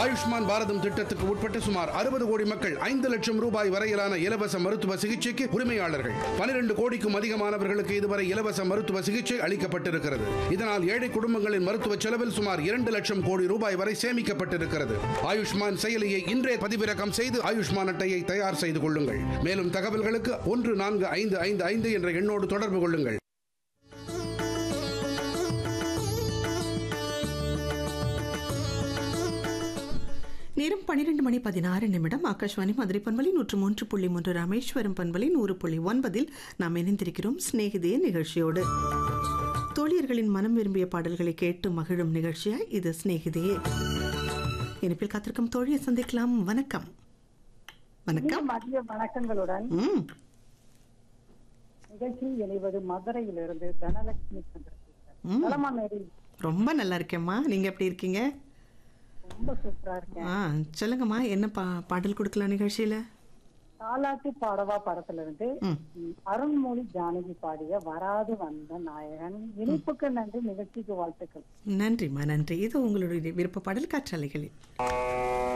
ஆயுஷ்மான் பாரதம் திட்டத்துக்கு உட்பட்ட சுமார் அறுபது கோடி மக்கள் ஐந்து லட்சம் ரூபாய் வரையிலான இலவச மருத்துவ சிகிச்சைக்கு உரிமையாளர்கள் பனிரெண்டு கோடிக்கும் அதிகமானவர்களுக்கு இதுவரை இலவச மருத்துவ சிகிச்சை அளிக்கப்பட்டிருக்கிறது இதனால் ஏழை குடும்பங்களின் மருத்துவ செலவில் சுமார் இரண்டு லட்சம் கோடி ரூபாய் வரை சேமிக்கப்பட்டிருக்கிறது ஆயுஷ்மான் செயலியை இன்றே பதிவிறக்கம் செய்து ஆயுஷ்மான் அட்டையை தயார் செய்து கொள்ளுங்கள் மேலும் தகவல்களுக்கு ஒன்று நான்கு ஐந்து ஐந்து ஐந்து என்ற எண்ணோடு தொடர்பு கொள்ளுங்கள் நேரம் பன்னிரண்டு மணி பதினாறு நிமிடம் ஆகாஷ்வாணி மதுரை பண்பலி நூற்று மூன்று புள்ளி மூன்று ராமேஸ்வரம் பண்பலி நூறு புள்ளி ஒன்பதில் நாம் இணைந்திருக்கிறோம் சிநேகிதே நிகழ்ச்சியோடு தோழியர்களின் மனம் விரும்பிய பாடல்களை கேட்டு மகிழும் நிகழ்ச்சியா இது சிநேகிதையே இனிப்பில் காத்திருக்கும் தோழியை சந்திக்கலாம் வணக்கம் வணக்கம் மதிய வணக்கங்களுடன் ம் நிகழ்ச்சியில் இணைவது மதுரையிலிருந்து தனலட்சுமி சந்திரசேகர் ம். நலமா மேரி ரொம்ப நல்லா இருக்கேம்மா நீங்க எப்படி இருக்கீங்க ரொம்ப சூப்பரா இருக்கேன் ஆ சொல்லுங்கம்மா என்ன பா பாடல் கொடுக்கலாம் நிகழ்ச்சியில தாலாட்டு பாடவா படத்துல இருந்து ம் ம், அருண்மொழி ஜானகி பாடிய வராது வந்த நாயகன் இனிப்புக்கு நன்றி நிகழ்ச்சிக்கு வாழ்த்துக்கள் நன்றிம்மா நன்றி இது உங்களுடைய விருப்ப பாடல் காற்றாலைகளில்